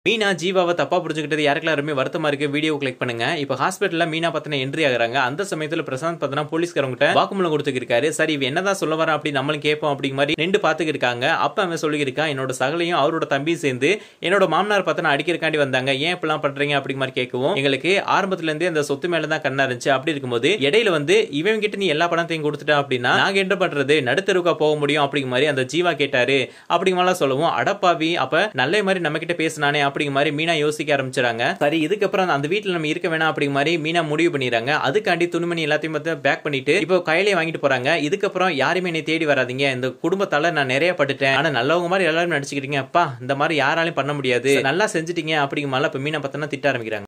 மீனா ஜீவாவை தப்பா புரிஞ்சுக்கிட்டது யாருக்கெல்லாம் எல்லாருமே வருத்தமா இருக்கு வீடியோ கிளிக் பண்ணுங்க இப்போ ஹாஸ்பிட்டல்ல மீனா பத்தின என்ட்ரி ஆகுறாங்க அந்த சமயத்துல பிரசாந்த் பார்த்தனா போலீஸ்காரங்கிட்ட வாக்குமூலம் கொடுத்துருக்காரு சரி இவன் என்னதான் சொல்ல வரா அப்படி நம்மளும் கேட்போம் அப்படிங்க மாதிரி ரெண்டு பாத்துக்கு இருக்காங்க அப்ப அவன் சொல்லியிருக்கான் என்னோட சகலையும் அவரோட தம்பியும் சேர்ந்து என்னோட மாமனார் பார்த்தனா அடிக்கிறக்காண்டி வந்தாங்க ஏன் இப்படிலாம் பண்றீங்க அப்படிங்க மாதிரி கேட்கவும் எங்களுக்கு ஆரம்பத்துல இருந்தே அந்த சொத்து மேல தான் கண்ணா இருந்துச்சு அப்படி இருக்கும்போது இடையில வந்து இவன் கிட்ட நீ எல்லா பணத்தையும் கொடுத்துட்டா அப்படின்னா நாங்க என்ன பண்றது நடுத்தருக்கா போக முடியும் அப்படிங்க மாதிரி அந்த ஜீவா கேட்டாரு அப்படிங்க மாதிரிலாம் சொல்லவும் அடப்பாவி அப்ப நல்ல மாதிரி நம்ம கிட்ட பேசினானே அப்படிங்க மாதிரி மீனா யோசிக்க ஆரம்பிச்சாங்க சரி இதுக்கப்புறம் அந்த வீட்டுல நம்ம இருக்க வேணாம் அப்படிங்க மாதிரி மீனா முடிவு பண்ணிடுறாங்க அதுக்காண்டி துணிமணி எல்லாத்தையும் பார்த்து பேக் பண்ணிட்டு இப்போ கையிலே வாங்கிட்டு போறாங்க இதுக்கப்புறம் யாருமே என்னை தேடி வராதீங்க இந்த குடும்பத்தால நான் நிறைய பட்டுட்டேன் ஆனா நல்லவங்க மாதிரி எல்லாரும் நடிச்சுக்கிறீங்க அப்பா இந்த மாதிரி யாராலையும் பண்ண முடியாது நல்லா செஞ்சுட்டீங்க அப்படிங்க மாதிரி இப்ப மீனா பார்த்தோன்னா திட்ட ஆரம்பிக்கிறாங்க